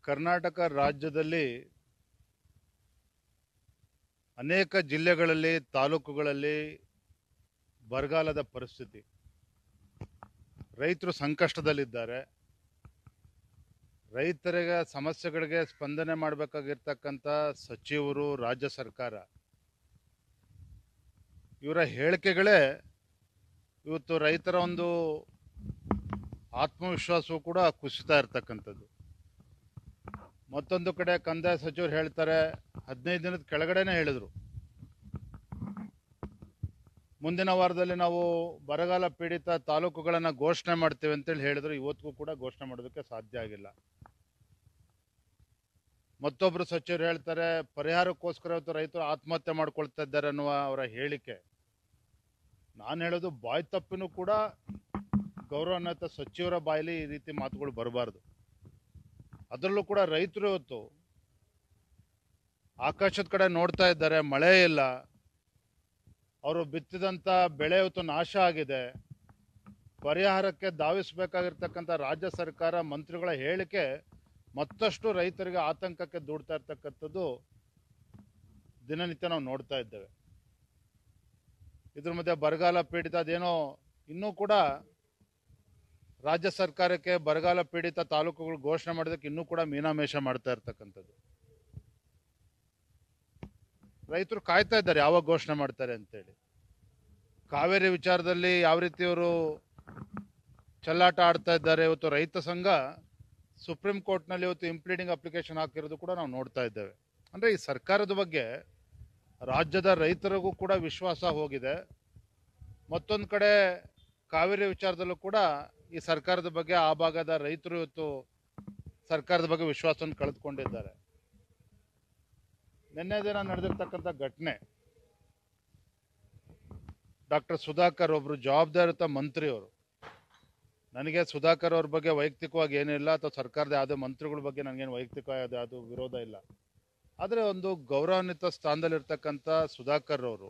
ಕರ್ನಾಟಕ ರಾಜ್ಯದಲ್ಲಿ ಅನೇಕ ಜಿಲ್ಲೆಗಳಲ್ಲಿ ತಾಲೂಕುಗಳಲ್ಲಿ ಬರಗಾಲದ ಪರಿಸ್ಥಿತಿ ರೈತರು ಸಂಕಷ್ಟದಲ್ಲಿದ್ದಾರೆ ರೈತರಿಗೆ ಸಮಸ್ಯೆಗಳಿಗೆ ಸ್ಪಂದನೆ ಮಾಡಬೇಕಾಗಿರ್ತಕ್ಕಂಥ ಸಚಿವರು ರಾಜ್ಯ ಸರ್ಕಾರ ಇವರ ಹೇಳಿಕೆಗಳೇ ಇವತ್ತು ರೈತರ ಒಂದು ಆತ್ಮವಿಶ್ವಾಸವೂ ಕೂಡ ಕುಸಿತಾ ಇರ್ತಕ್ಕಂಥದ್ದು ಮತ್ತೊಂದು ಕಡೆ ಕಂದಾಯ ಸಚಿವರು ಹೇಳ್ತಾರೆ ಹದಿನೈದು ದಿನದ ಕೆಳಗಡೆನೆ ಹೇಳಿದರು ಮುಂದಿನ ವಾರದಲ್ಲಿ ನಾವು ಬರಗಾಲ ಪೀಡಿತ ತಾಲೂಕುಗಳನ್ನು ಘೋಷಣೆ ಮಾಡ್ತೇವೆ ಅಂತೇಳಿ ಹೇಳಿದ್ರು ಇವತ್ತಿಗೂ ಕೂಡ ಘೋಷಣೆ ಮಾಡೋದಕ್ಕೆ ಸಾಧ್ಯ ಆಗಿಲ್ಲ ಮತ್ತೊಬ್ರು ಸಚಿವರು ಹೇಳ್ತಾರೆ ಪರಿಹಾರಕ್ಕೋಸ್ಕರ ಇವತ್ತು ರೈತರು ಆತ್ಮಹತ್ಯೆ ಮಾಡ್ಕೊಳ್ತಾ ಇದ್ದಾರೆ ಅನ್ನುವ ಅವರ ಹೇಳಿಕೆ ನಾನು ಹೇಳೋದು ಬಾಯ್ ತಪ್ಪಿನೂ ಕೂಡ ಗೌರವಾನ್ವಿತ ಸಚಿವರ ಬಾಯಲ್ಲಿ ಈ ರೀತಿ ಮಾತುಗಳು ಬರಬಾರ್ದು ಅದರಲ್ಲೂ ಕೂಡ ರೈತರು ಇವತ್ತು ಆಕಾಶದ ಕಡೆ ನೋಡ್ತಾ ಇದ್ದಾರೆ ಮಳೆ ಇಲ್ಲ ಅವರು ಬಿತ್ತಿದಂಥ ಬೆಳೆ ಇವತ್ತು ನಾಶ ಆಗಿದೆ ಪರಿಹಾರಕ್ಕೆ ಧಾವಿಸಬೇಕಾಗಿರ್ತಕ್ಕಂಥ ರಾಜ್ಯ ಸರ್ಕಾರ ಮಂತ್ರಿಗಳ ಹೇಳಿಕೆ ಮತ್ತಷ್ಟು ರೈತರಿಗೆ ಆತಂಕಕ್ಕೆ ದೂಡ್ತಾ ಇರ್ತಕ್ಕಂಥದ್ದು ದಿನನಿತ್ಯ ನಾವು ನೋಡ್ತಾ ಇದ್ದೇವೆ ಇದ್ರ ಮಧ್ಯೆ ಬರಗಾಲ ಪೀಡಿತ ಅದೇನೋ ಇನ್ನೂ ಕೂಡ ರಾಜ್ಯ ಸರ್ಕಾರಕ್ಕೆ ಬರಗಾಲ ಪೀಡಿತ ತಾಲೂಕುಗಳು ಘೋಷಣೆ ಮಾಡೋದಕ್ಕೆ ಇನ್ನೂ ಕೂಡ ಮೀನಾಮೇಷ ಮಾಡ್ತಾ ಇರ್ತಕ್ಕಂಥದ್ದು ರೈತರು ಕಾಯ್ತಾ ಇದ್ದಾರೆ ಯಾವಾಗ ಘೋಷಣೆ ಮಾಡ್ತಾರೆ ಅಂತೇಳಿ ಕಾವೇರಿ ವಿಚಾರದಲ್ಲಿ ಯಾವ ರೀತಿ ಅವರು ಚೆಲ್ಲಾಟ ಆಡ್ತಾ ಇದ್ದಾರೆ ಇವತ್ತು ರೈತ ಸಂಘ ಸುಪ್ರೀಂ ಕೋರ್ಟ್ನಲ್ಲಿ ಇವತ್ತು ಇಂಪ್ಲೀಡಿಂಗ್ ಅಪ್ಲಿಕೇಶನ್ ಹಾಕಿರೋದು ಕೂಡ ನಾವು ನೋಡ್ತಾ ಇದ್ದೇವೆ ಅಂದರೆ ಈ ಸರ್ಕಾರದ ಬಗ್ಗೆ ರಾಜ್ಯದ ರೈತರಿಗೂ ಕೂಡ ವಿಶ್ವಾಸ ಹೋಗಿದೆ ಮತ್ತೊಂದು ಕಡೆ ಕಾವೇರಿ ವಿಚಾರದಲ್ಲೂ ಕೂಡ ಈ ಸರ್ಕಾರದ ಬಗ್ಗೆ ಆ ಭಾಗದ ರೈತರು ಇವತ್ತು ಸರ್ಕಾರದ ಬಗ್ಗೆ ವಿಶ್ವಾಸವನ್ನು ಕಳೆದುಕೊಂಡಿದ್ದಾರೆ ನಿನ್ನೆ ದಿನ ನಡೆದಿರ್ತಕ್ಕಂಥ ಘಟನೆ ಡಾಕ್ಟರ್ ಸುಧಾಕರ್ ಒಬ್ರು ಜವಾಬ್ದಾರಿತ ಮಂತ್ರಿಯವರು ನನಗೆ ಸುಧಾಕರ್ ಅವ್ರ ಬಗ್ಗೆ ವೈಯಕ್ತಿಕವಾಗಿ ಏನಿಲ್ಲ ಅಥವಾ ಸರ್ಕಾರದ ಯಾವುದೇ ಮಂತ್ರಿಗಳ ಬಗ್ಗೆ ನನಗೇನು ವೈಯಕ್ತಿಕವಾದ ಯಾವುದು ವಿರೋಧ ಇಲ್ಲ ಆದರೆ ಒಂದು ಗೌರವಾನ್ವಿತ ಸ್ಥಾನದಲ್ಲಿರ್ತಕ್ಕಂಥ ಸುಧಾಕರ್ ಅವರು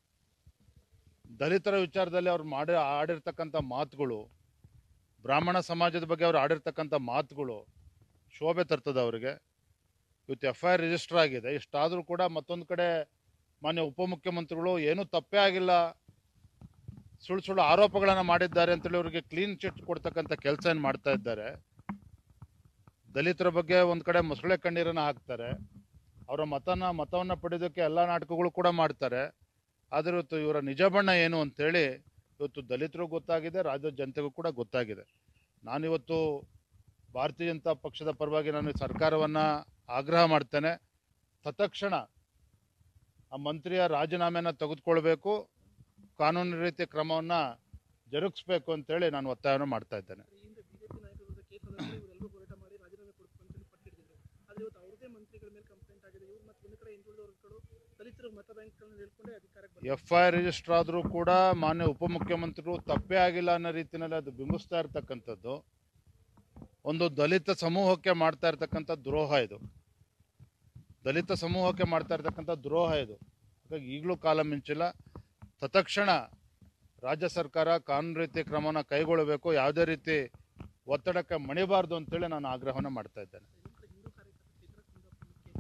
ದಲಿತರ ವಿಚಾರದಲ್ಲಿ ಅವ್ರು ಮಾಡಿ ಆಡಿರ್ತಕ್ಕಂಥ ಮಾತುಗಳು ಬ್ರಾಹ್ಮಣ ಸಮಾಜದ ಬಗ್ಗೆ ಅವ್ರು ಆಡಿರ್ತಕ್ಕಂಥ ಮಾತುಗಳು ಶೋಭೆ ತರ್ತದೆ ಅವರಿಗೆ ಇವತ್ತು ಎಫ್ ಐ ಆರ್ ರಿಜಿಸ್ಟರ್ ಆಗಿದೆ ಇಷ್ಟಾದರೂ ಕೂಡ ಮತ್ತೊಂದು ಕಡೆ ಮಾನ್ಯ ಉಪಮುಖ್ಯಮಂತ್ರಿಗಳು ಏನೂ ತಪ್ಪೇ ಆಗಿಲ್ಲ ಸುಳ್ಳು ಸುಳ್ಳು ಆರೋಪಗಳನ್ನು ಮಾಡಿದ್ದಾರೆ ಅಂತೇಳಿ ಅವರಿಗೆ ಕ್ಲೀನ್ ಚಿಟ್ ಕೊಡ್ತಕ್ಕಂಥ ಕೆಲಸ ಏನು ಮಾಡ್ತಾ ಇದ್ದಾರೆ ದಲಿತರ ಬಗ್ಗೆ ಒಂದು ಕಡೆ ಮೊಸಳೆ ಕಣ್ಣೀರನ್ನು ಹಾಕ್ತಾರೆ ಅವರ ಮತನ ಮತವನ್ನು ಪಡೆಯೋದಕ್ಕೆ ಎಲ್ಲ ನಾಟಕಗಳು ಕೂಡ ಮಾಡ್ತಾರೆ ಆದರೆ ಇವತ್ತು ಇವರ ನಿಜ ಬಣ್ಣ ಏನು ಅಂತೇಳಿ ಇವತ್ತು ದಲಿತರಿಗೂ ಗೊತ್ತಾಗಿದೆ ರಾಜ್ಯದ ಜನತೆಗೂ ಕೂಡ ಗೊತ್ತಾಗಿದೆ ನಾನಿವತ್ತು ಭಾರತೀಯ ಜನತಾ ಪಕ್ಷದ ಪರವಾಗಿ ನಾನು ಈ ಸರ್ಕಾರವನ್ನು ಆಗ್ರಹ ಮಾಡ್ತೇನೆ ತತ್ಕ್ಷಣ ಆ ಮಂತ್ರಿಯ ರಾಜೀನಾಮೆಯನ್ನು ತೆಗೆದುಕೊಳ್ಬೇಕು ಕಾನೂನು ರೀತಿಯ ಕ್ರಮವನ್ನು ಜರುಗಿಸ್ಬೇಕು ಅಂತೇಳಿ ನಾನು ಒತ್ತಾಯವನ್ನು ಮಾಡ್ತಾ ಇದ್ದೇನೆ ಈ ಹಿಂದೆ ಬಿಜೆಪಿ ನಾಯಕರ ವಿರುದ್ಧ ಕೇಸ್ ಆದಾಗ ಇವರೆಲ್ಲರೂ ಹೋರಾಟ ಮಾಡಿ ರಾಜೀನಾಮೆ ಕೊಡಬೇಕು ಅಂತ ಪಟ್ಟು ಹಿಡಿದಿದ್ರು ಆದ್ರೆ ಇವತ್ತು ಅವ್ರದೇ ಮಂತ್ರಿಗಳ ಮೇಲೆ ಕಂಪ್ಲೇಂಟ್ ಆಗಿದೆ ಇವ್ರು ಮತ್ತೆ ಒಂದು ಕಡೆ ಹಿಂದುಳಿದವರು ದಲಿತರ ಮತ ಬ್ಯಾಂಕ್ಗಳನ್ನ ಹೇಳ್ಕೊಂಡೆ ಅಧಿಕಾರಕ್ಕೆ ಬಂದ್ರು ಎಫ್ ಐ ಆರ್ ರಿಜಿಸ್ಟರ್ ಆದರೂ ಕೂಡ ಮಾನ್ಯ ಉಪಮುಖ್ಯಮಂತ್ರಿಗಳು ತಪ್ಪೇ ಆಗಿಲ್ಲ ಅನ್ನೋ ರೀತಿಯಲ್ಲಿ ಅದು ಬಿಂಬಿಸ್ತಾ ಇರ್ತಕ್ಕಂಥದ್ದು ಒಂದು ದಲಿತ ಸಮೂಹಕ್ಕೆ ಮಾಡ್ತಾ ಇರ್ತಕ್ಕಂಥ ದ್ರೋಹ ಇದು ದಲಿತ ಸಮೂಹಕ್ಕೆ ಮಾಡ್ತಾ ಇರ್ತಕ್ಕಂಥ ದ್ರೋಹ ಇದು ಹಾಗಾಗಿ ಈಗಲೂ ಕಾಲ ಮಿಂಚಿಲ್ಲ ತತ್ಕ್ಷಣ ರಾಜ್ಯ ಸರ್ಕಾರ ಕಾನೂನು ರೀತಿ ಕ್ರಮನ ಕೈಗೊಳ್ಳಬೇಕು ಯಾವುದೇ ರೀತಿ ಒತ್ತಡಕ್ಕೆ ಮಣಿಬಾರ್ದು ಅಂತೇಳಿ ನಾನು ಆಗ್ರಹವನ್ನು ಮಾಡ್ತಾ ಇದ್ದೇನೆ ಇನ್ನೊಂದು ಕಡೆ ಹಿಂದೂ ಕಾರ್ಯಕರ್ತ ಚಿತ್ರ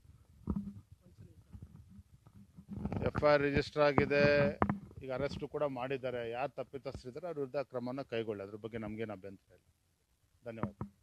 ಕೇಸ್ ಮಾಡಿ ಎಫ್ ಐ ಆರ್ ರಿಜಿಸ್ಟರ್ ಆಗಿದೆ ಈಗ ಅರೆಸ್ಟು ಕೂಡ ಮಾಡಿದ್ದಾರೆ ಯಾರು ತಪ್ಪಿತಸ್ಥರಿದ್ದಾರೆ ಅವ್ರ ವಿರುದ್ಧ ಕ್ರಮವನ್ನು ಕೈಗೊಳ್ಳಿ ಅದ್ರ ಬಗ್ಗೆ ನಮಗೇನು ಅಭ್ಯಂತರ ಇಲ್ಲ ಧನ್ಯವಾದ